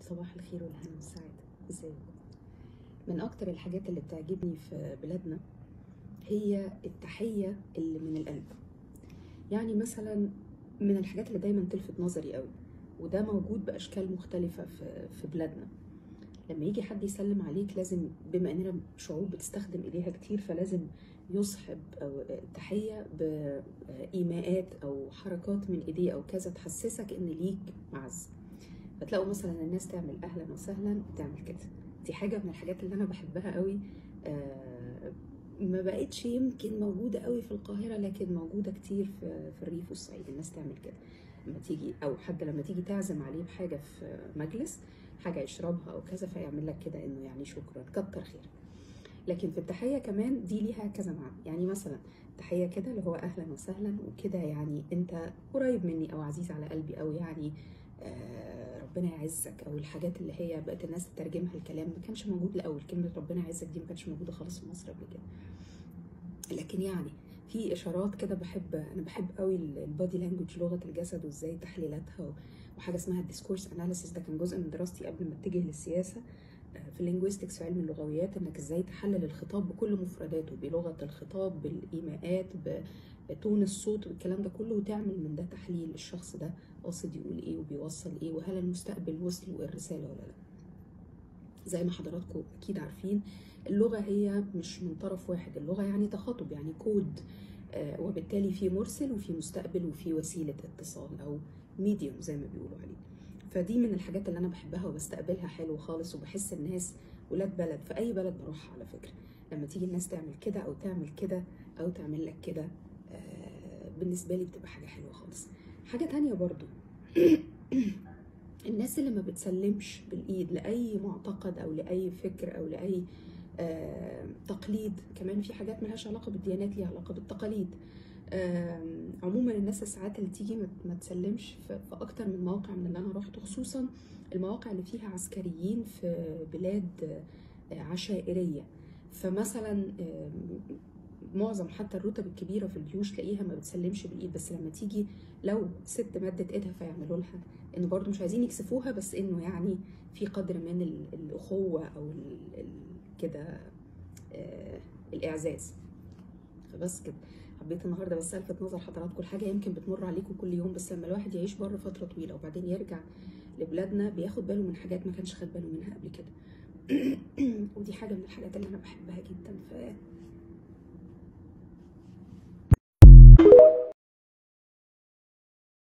صباح الخير والهنا والسعادة ازيكم من اكتر الحاجات اللي بتعجبني في بلادنا هي التحية اللي من القلب يعني مثلا من الحاجات اللي دايما تلفت نظري قوي وده موجود باشكال مختلفة في في بلادنا لما يجي حد يسلم عليك لازم بما اننا شعوب بتستخدم ايديها كتير فلازم يصحب او التحية بايماءات او حركات من ايديه او كذا تحسسك ان ليك معز فتلاقوا مثلا الناس تعمل اهلا وسهلا تعمل كده دي حاجه من الحاجات اللي انا بحبها قوي آه ما بقتش يمكن موجوده قوي في القاهره لكن موجوده كتير في في الريف والصعيد الناس تعمل كده لما تيجي او حد لما تيجي تعزم عليه بحاجه في مجلس حاجه يشربها او كذا فيعمل لك كده انه يعني شكرا كتر خير لكن في التحيه كمان دي ليها كذا معنى يعني مثلا تحيه كده اللي هو اهلا وسهلا وكده يعني انت قريب مني او عزيز على قلبي او يعني آه ربنا يعزك او الحاجات اللي هي بقت الناس تترجمها الكلام ما كانش موجود الاول كلمه ربنا يعزك دي ما كانتش موجوده خالص في مصر قبل كده لكن يعني في اشارات كده بحب انا بحب قوي البادي لانجوج لغه الجسد وازاي تحليلاتها وحاجه اسمها الديسكورس اناليسيس ده كان جزء من دراستي قبل ما اتجه للسياسه في اللينجويستكس في علم اللغويات انك ازاي تحلل الخطاب بكل مفرداته بلغه الخطاب بالايماءات بتون الصوت والكلام ده كله وتعمل من ده تحليل الشخص ده قاصد يقول ايه وبيوصل ايه وهل المستقبل وصل الرساله ولا لا زي ما حضراتكم اكيد عارفين اللغه هي مش من طرف واحد اللغه يعني تخاطب يعني كود آه وبالتالي في مرسل وفي مستقبل وفي وسيله اتصال او ميديوم زي ما بيقولوا عليه فدي من الحاجات اللي انا بحبها وبستقبلها حلو خالص وبحس الناس ولاد بلد في اي بلد بروحها على فكره لما تيجي الناس تعمل كده او تعمل كده او تعمل لك كده آه بالنسبه لي بتبقى حاجه حلوه خالص حاجه تانية برضو الناس اللي ما بتسلمش بالايد لاي معتقد او لاي فكر او لاي آه تقليد كمان في حاجات ملهاش علاقه بالديانات ليها علاقه بالتقاليد آه عموما الناس ساعات اللي تيجي ما تسلمش في اكتر من موقع من اللي انا روحته خصوصا المواقع اللي فيها عسكريين في بلاد آه عشائريه فمثلا معظم حتى الرتب الكبيره في الجيوش تلاقيها ما بتسلمش بالايد بس لما تيجي لو ست مدت ايدها فيعملوا لها انه برضو مش عايزين يكسفوها بس انه يعني في قدر من الاخوه او كده آه الاعزاز فبس كده حبيت النهارده بس الفت نظر حضراتكم لحاجه يمكن بتمر عليكم كل يوم بس لما الواحد يعيش بره فتره طويله وبعدين يرجع لبلادنا بياخد باله من حاجات ما كانش خد باله منها قبل كده ودي حاجه من الحاجات اللي انا بحبها جدا في